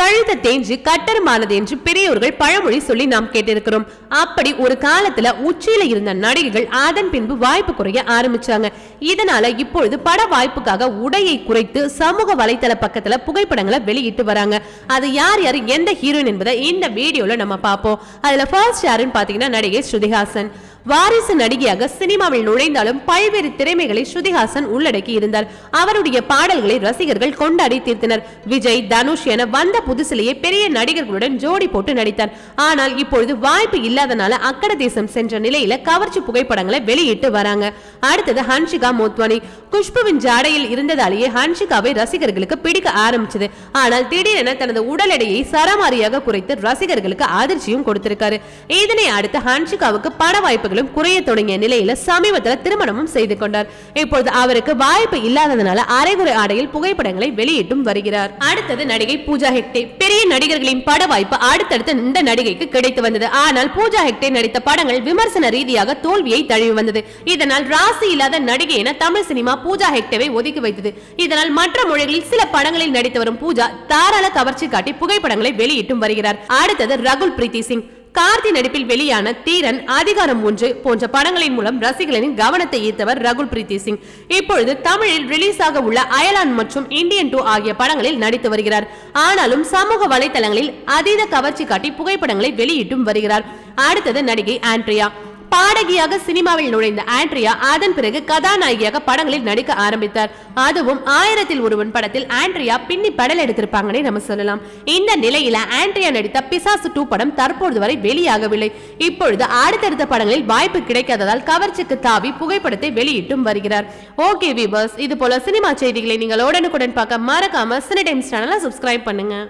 கழுத்தை தேஞ்சு கட்டரமானது என்று பெரியோர்கள் பழமொழி சொல்லி நாம் கேட்டிருக்கிறோம் அப்படி ஒரு காலத்துல உச்சியில இருந்த நடிகைகள் அதன் பின்பு வாய்ப்பு குறைய ஆரம்பிச்சாங்க இதனால இப்பொழுது பட வாய்ப்புக்காக உடையை குறைத்து சமூக வலைத்தள பக்கத்துல புகைப்படங்களை வெளியிட்டு வராங்க அது யார் யார் எந்த ஹீரோயின் என்பதை இந்த வீடியோல நம்ம பார்ப்போம் அதுல ஃபர்ஸ்ட் யாருன்னு பாத்தீங்கன்னா நடிகை ஸ்ருதிஹாசன் வாரிசு நடிகையாக சினிமாவில் நுழைந்தாலும் பல்வேறு திறமைகளை ஸ்ருதிஹாசன் உள்ளடக்கி இருந்தார் அவருடைய பாடல்களை ரசிகர்கள் கொண்டாடி தீர்த்தனர் விஜய் தனுஷ் என வந்த புதுசிலேயே பெரிய நடிகர்களுடன் ஜோடி போட்டு நடித்தார் ஆனால் இப்பொழுது வாய்ப்பு இல்லாதனால அக்கட தேசம் சென்ற நிலையில கவர்ச்சி புகைப்படங்களை வெளியிட்டு வராங்க அடுத்தது ஹன்ஷிகா மோத்வானி குஷ்புவின் ஜாடையில் இருந்ததாலேயே ஹன்ஷிகாவை ரசிகர்களுக்கு பிடிக்க ஆரம்பிச்சது ஆனால் திடீரென தனது உடல் எடையை சரமாரியாக குறைத்து ரசிகர்களுக்கு அதிர்ச்சியும் கொடுத்திருக்காரு இதனை அடுத்து ஹன்ஷிகாவுக்கு பட வாய்ப்புகளும் குறைய தொடங்கிய நிலையில சமீபத்துல திருமணமும் செய்து கொண்டார் இப்பொழுது அவருக்கு வாய்ப்பு இல்லாததனால அரைகுறை ஆடையில் புகைப்படங்களை வெளியிட்டும் வருகிறார் அடுத்தது நடிகை பூஜா ஹெக்டே பெரிய நடிகர்களின் பட வாய்ப்பு அடுத்தடுத்து இந்த நடிகைக்கு கிடைத்து வந்தது ஆனால் பூஜா ஹெக்டே நடித்த படங்கள் விமர்சன ரீதியாக தோல்வியை தழுவி வந்தது இதனால் ராசி இல்லாத நடிகை என தமிழ் சினிமா பூஜா ஹெக்டேவை ஒதுக்கி வைத்தது இதனால் மற்ற மொழிகளில் சில படங்களில் நடித்து வரும் பூஜா தாராள கவர்ச்சி காட்டி புகைப்படங்களை வெளியிட்டும் வருகிறார் அடுத்தது ரகுல் பிரீத்தி சிங் கார்த்தி நடிப்பில் வெளியான தீரன் அதிகாரம் ஒன்று போன்ற படங்களின் மூலம் ரசிகர்களின் கவனத்தை ஈர்த்தவர் ரகுல் பிரீத்தி சிங் இப்பொழுது தமிழில் ரிலீஸ் ஆக உள்ள அயலான் மற்றும் இந்தியன் டூ ஆகிய படங்களில் நடித்து வருகிறார் ஆனாலும் சமூக வலைதளங்களில் அதீத கவர்ச்சி காட்டி புகைப்படங்களை வெளியிட்டும் வருகிறார் அடுத்தது நடிகை ஆண்ட்ரியா பாடகியாக சினிமாவில் நுழைந்த ஆண்ட்ரியா அதன் பிறகு கதாநாயகியாக படங்களில் நடிக்க ஆரம்பித்தார் அதுவும் ஆயிரத்தில் ஒருவன் படத்தில் ஆண்ட்ரியா பின்னி படல் எடுத்திருப்பாங்கன்னே நம்ம சொல்லலாம் இந்த நிலையில ஆண்ட்ரியா நடித்த பிசாசு டூ படம் தற்பொழுது வரை வெளியாகவில்லை இப்பொழுது அடுத்தடுத்த படங்களில் வாய்ப்பு கிடைக்காததால் கவர்ச்சிக்கு தாவி புகைப்படத்தை வெளியிட்டும் வருகிறார் ஓகே வீவர்ஸ் இது போல சினிமா செய்திகளை நீங்கள் உடனுக்குடன் பார்க்க மறக்காம சினி டைம்ஸ் சேனலை சப்ஸ்கிரைப் பண்ணுங்க